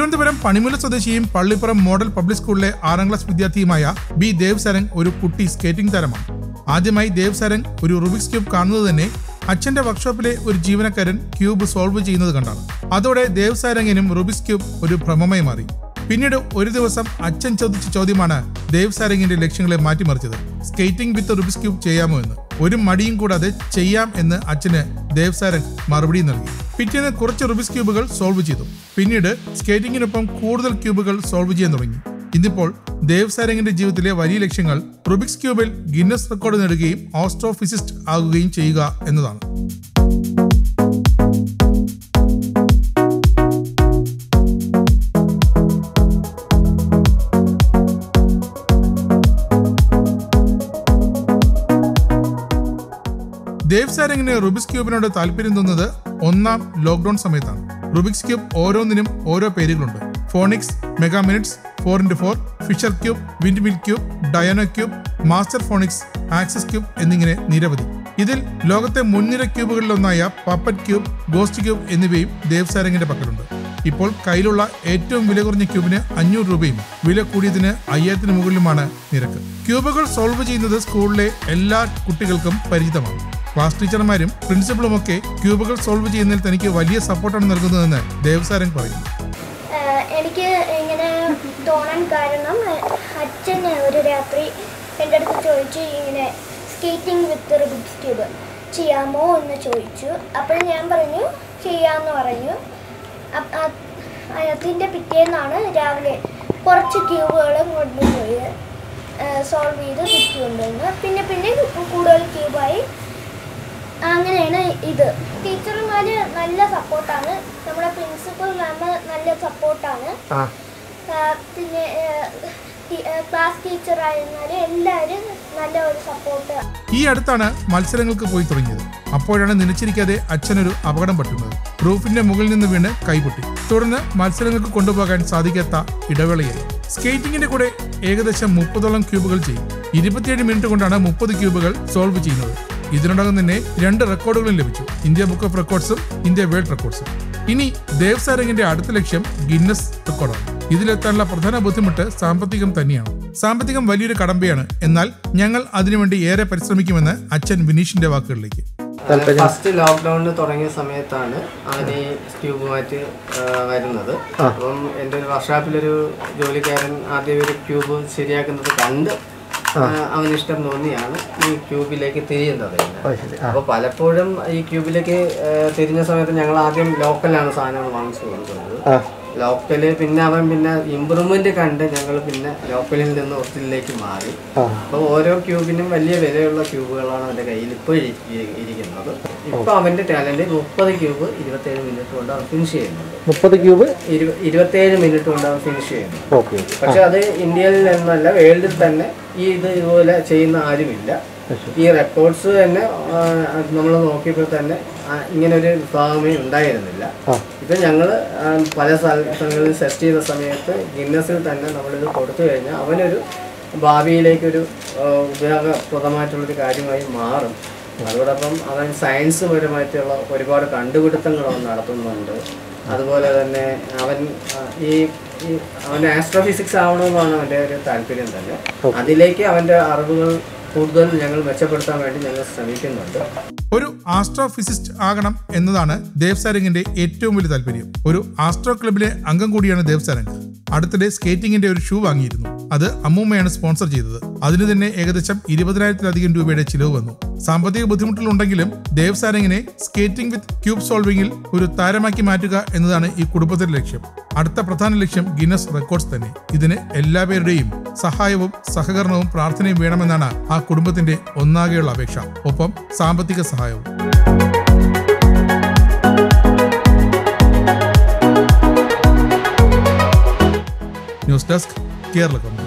തിരുവനന്തപുരം പണിമുല സ്വദേശിയും Pallippuram model public സ്കൂളിലെ ആറാം ക്ലാസ് വിദ്യാർത്ഥിയുമായ ബി ദേവ് സരംഗ് ഒരു കുട്ടി സ്കേറ്റിംഗ് താരമാണ് ആദ്യമായി ദേവ് സരംഗ് ഒരു റുബിക്സ് ക്യൂബ് കാണുന്നത് തന്നെ അച്ഛന്റെ വർക്ക്ഷോപ്പിലെ ഒരു ജീവനക്കാരൻ ക്യൂബ് സോൾവ് ചെയ്യുന്നത് കണ്ടാണ് അതോടെ ദേവ് സാരംഗിനും റുബിക്സ് ക്യൂബ് ഒരു ഭ്രമമായി മാറി പിന്നീട് ഒരു ദിവസം അച്ഛൻ ചോദിച്ച ചോദ്യമാണ് ദേവ് സാരംഗിന്റെ ലക്ഷ്യങ്ങളെ മാറ്റിമറിച്ചത് സ്കേറ്റിംഗ് വിത്ത് റുബിക്സ് ക്യൂബ് ചെയ്യാമോ എന്ന് ഒരു മടിയും കൂടാതെ ചെയ്യാം എന്ന് അച്ഛന് ദേവ് സാരംഗ് മറുപടി നൽകി പിറ്റേന്ന് കുറച്ച് റുബിക്സ് ക്യൂബുകൾ സോൾവ് ചെയ്തു പിന്നീട് സ്കേറ്റിംഗിനൊപ്പം കൂടുതൽ ക്യൂബുകൾ സോൾവ് ചെയ്യാൻ തുടങ്ങി ഇന്നിപ്പോൾ ദേവ് സാരംഗിന്റെ ജീവിതത്തിലെ വലിയ ലക്ഷ്യങ്ങൾ റുബിക്സ് ക്യൂബിൽ ഗിന്നസ് റെക്കോർഡ് നേടുകയും ഓസ്ട്രോഫിസിസ്റ്റ് ആകുകയും ചെയ്യുക എന്നതാണ് ദേവ് സാരംഗിന് റുബിക്സ് ക്യൂബിനോട് താല്പര്യം തോന്നുന്നത് ഒന്നാം ലോക്ക്ഡൌൺ സമയത്താണ് റുബിക്സ് ക്യൂബ് ഓരോന്നിനും ഓരോ പേരുകളുണ്ട് phoenix megaminx four into four Fisher cube windmill cube dino cube master phoenix axis cube എന്നിങ്ങനെ നിരവധി ഇതിൽ ലോകത്തെ മുൻനിര ക്യൂബുകളിലൊന്നായ പപ്പറ്റ് ക്യൂബ് ഗോസ്റ്റ് ക്യൂബ് എന്നിവയും ദേവ് സാരംഗിന്റെ പക്കലുണ്ട് ഇപ്പോൾ കയ്യിലുള്ള ഏറ്റവും വില കുറഞ്ഞ ക്യൂബിന് അഞ്ഞൂറ് രൂപയും വില കൂടിയതിന് അയ്യായിരത്തിന് മുകളിലുമാണ് നിരക്ക് ക്യൂബുകൾ സോൾവ് ചെയ്യുന്നത് സ്കൂളിലെ എല്ലാ കുട്ടികൾക്കും പരിചിതമാണ് ക്ലാസ് ടീച്ചർമാരും പ്രിൻസിപ്പളും ഒക്കെ ക്യൂബുകൾ സോൾവ് ചെയ്യുന്നതിൽ തനിക്ക് വലിയ സപ്പോർട്ടാണ് നൽകുന്നതെന്ന് ദേവസാരംഗ് പറയുന്നു ആഹ് എനിക്ക് ഇങ്ങനെ തോന്നാൻ കാരണം അച്ഛൻ ഒരു രാത്രി എൻ്റെ അടുത്ത് ചോദിച്ചു ഇങ്ങനെ സ്കേറ്റിംഗ് വിത്ത് റുബിക്സ് ക്യൂബ് ചെയ്യാമോ എന്ന് ചോദിച്ചു അപ്പോൾ ഞാൻ പറഞ്ഞു ചെയ്യാമെന്ന് പറഞ്ഞു അപ്പ- അ- അതിൻ്റെ പിറ്റേന്നാണ് രാവിലെ കുറച്ച് ക്യൂബുകളും കൊണ്ടുപോയി സോൾവ് ചെയ്ത് തിരിച്ചു കൊണ്ടുവന്ന് പിന്നെ പിന്നെ കൂടുതൽ ക്യൂബായി അങ്ങനെയാണ് ഇത് ടീച്ചർമാർ നല്ല സപ്പോർട്ടാണ് നമ്മുടെ പ്രിൻസിപ്പൽ മാം നല്ല സപ്പോർട്ടാണ് ആ പിന്നെ ക്ലാസ് ടീച്ചർ ആയിരുന്നാലും എല്ലാവരും നല്ല ഒരു സപ്പോർട്ട് ഈ അടുത്താണ് മത്സരങ്ങൾക്ക് പോയി തുടങ്ങിയത് അപ്പോഴാണ് നനച്ചിരിക്കാതെ അച്ഛനൊരു അപകടം പറ്റുന്നത് റൂഫിന്റെ മുകളിൽ നിന്ന് വീണ് കൈപൊട്ടി തുടർന്ന് മത്സരങ്ങൾക്ക് കൊണ്ടുപോകാൻ സാധിക്കാത്ത ഇടവേളയായി സ്കേറ്റിംഗിന്റെ കൂടെ ഏകദേശം മുപ്പതോളം ക്യൂബുകൾ ചെയ്യും ഇരുപത്തിയേഴ് മിനിറ്റ് കൊണ്ടാണ് മുപ്പത് ക്യൂബുകൾ സോൾവ് ചെയ്യുന്നത് ഇതിനോടകം തന്നെ രണ്ട് റെക്കോർഡുകളും ലഭിച്ചു ഇന്ത്യ ബുക്ക് ഓഫ് റെക്കോർഡ്സും ഇന്ത്യ വേൾഡ് റെക്കോർഡ്സും ഇനി ദേവ് സാരംഗിന്റെ അടുത്ത ലക്ഷ്യം ഗിന്നസ് റെക്കോർഡാണ് ഇതിലെത്താനുള്ള പ്രധാന ബുദ്ധിമുട്ട് സാമ്പത്തികം തന്നെയാണ് സാമ്പത്തികം വലിയൊരു കടമ്പയാണ് എന്നാൽ ഞങ്ങൾ അതിനുവേണ്ടി ഏറെ പരിശ്രമിക്കുമെന്ന് അച്ഛൻ വിനീഷിന്റെ വാക്കുകളിലേക്ക് ഫസ്റ്റ് ലോക്ക്ഡൌണിൽ തുടങ്ങിയ സമയത്താണ് അവൻ ഈ ക്യൂബുമായിട്ട് ആ, വരുന്നത് അപ്പം എൻ്റെ ഒരു വർക്ക്ഷോപ്പിലൊരു ജോലിക്കാരൻ ആദ്യം ഒരു ക്യൂബ് ശരിയാക്കുന്നത് കണ്ട് ആ, അവന് ഇഷ്ടം തോന്നിയാണ് ഈ ക്യൂബിലേക്ക് തിരിയുന്നത് തന്നെ. അത് ശരി ആ അപ്പോൾ പലപ്പോഴും ഈ ക്യൂബിലേക്ക് ആ, തിരിഞ്ഞ സമയത്ത് ഞങ്ങൾ ആദ്യം ലോക്കലാണ് സാധനങ്ങൾ വാങ്ങിച്ചു കൊടുക്കുന്നത് ആ ലോക്കല് പിന്നെ അവൻ പിന്നെ ഇമ്പ്രൂവ്മെന്റ് കണ്ട് ഞങ്ങൾ പിന്നെ ലോക്കലിൽ നിന്ന് ഒറിജിനലിലേക്ക് മാറി ആ അപ്പോൾ ഓരോ ക്യൂബിനും വലിയ വിലയുള്ള ക്യൂബുകളാണ് അവൻ്റെ കയ്യിൽ ഇപ്പോൾ ഇരിക്കുന്നത് ഇപ്പോൾ അവൻ്റെ ടാലന്റ് മുപ്പത് ക്യൂബ് ഇരുപത്തേഴ് മിനിറ്റ് കൊണ്ട് അവൻ ഫിനിഷ് ചെയ്യുന്നുണ്ട് മുപ്പത് ക്യൂബ് ഇരു- ഇരുപത്തേഴ് മിനിറ്റ് കൊണ്ട് അവൻ ഫിനിഷ് ചെയ്യുന്നു ഓക്കെ പക്ഷെ അത് ഇന്ത്യയിൽ നിന്നല്ല വേൾഡിൽ തന്നെ ഈ ഇത് ഇതുപോലെ ചെയ്യുന്ന ആരുമില്ല ഈ റെക്കോർഡ്സ് തന്നെ നമ്മൾ നോക്കിയപ്പോൾ തന്നെ ആ, ഇങ്ങനെ ഒരു വിഭാഗമേ ഉണ്ടായിരുന്നില്ല ആ ഇത് ഞങ്ങൾ പല സ്ഥലങ്ങളിൽ സെർച്ച് ചെയ്ത സമയത്ത് ഗിന്നസിൽ തന്നെ നമ്മളിത് കൊടുത്തു കഴിഞ്ഞാൽ അവനൊരു ഭാവിയിലേക്കൊരു ആ, ഉപയോഗപ്രദമായിട്ടുള്ളൊരു കാര്യമായി മാറും അതോടൊപ്പം അവൻ സയൻസ് പരമായിട്ടുള്ള ഒരുപാട് കണ്ടുപിടുത്തങ്ങൾ അവൻ നടത്തുന്നുണ്ട് അതുപോലെ തന്നെ അവൻ ആ, ഈ ഈ അവൻ്റെ ആസ്ട്രോഫിസിക്സ് ആവണമെന്നാണ് അവൻ്റെ ഒരു താല്പര്യം തന്നെ അതിലേക്ക് അവൻ്റെ അറിവുകൾ കൂടുതൽ ഞങ്ങൾ മെച്ചപ്പെടുത്താൻ വേണ്ടി ഞങ്ങൾ ശ്രമിക്കുന്നുണ്ട് ഒരു ആസ്ട്രോഫിസിസ്റ്റ് ആകണം എന്നതാണ് ദേവ് സാരംഗിന്റെ ഏറ്റവും വലിയ താല്പര്യം ഒരു ആസ്ട്രോ ക്ലബിലെ അംഗം കൂടിയാണ് ദേവ് സാരംഗ് അടുത്തിടെ സ്കേറ്റിംഗിന്റെ ഒരു ഷൂ വാങ്ങിയിരുന്നു അത് അമ്മൂമ്മയാണ് സ്പോൺസർ ചെയ്തത് അതിന് തന്നെ ഏകദേശം ഇരുപതിനായിരത്തിലധികം രൂപയുടെ ചിലവ് വന്നു സാമ്പത്തിക ബുദ്ധിമുട്ടുകളുണ്ടെങ്കിലും ദേവ് സാരംഗിനെ സ്കേറ്റിംഗ് വിത്ത് ക്യൂബ് സോൾവിംഗിൽ ഒരു താരമാക്കി മാറ്റുക എന്നതാണ് ഈ കുടുംബത്തിന്റെ ലക്ഷ്യം അടുത്ത പ്രധാന ലക്ഷ്യം ഗിന്നസ് റെക്കോർഡ്സ് തന്നെ ഇതിന് എല്ലാവരുടെയും സഹായവും സഹകരണവും പ്രാർത്ഥനയും വേണമെന്നാണ് ആ കുടുംബത്തിന്റെ ഒന്നാകെയുള്ള അപേക്ഷ ഒപ്പം സാമ്പത്തിക സഹായവും ന്യൂസ് ഡെസ്ക് കേരള കൗമുദി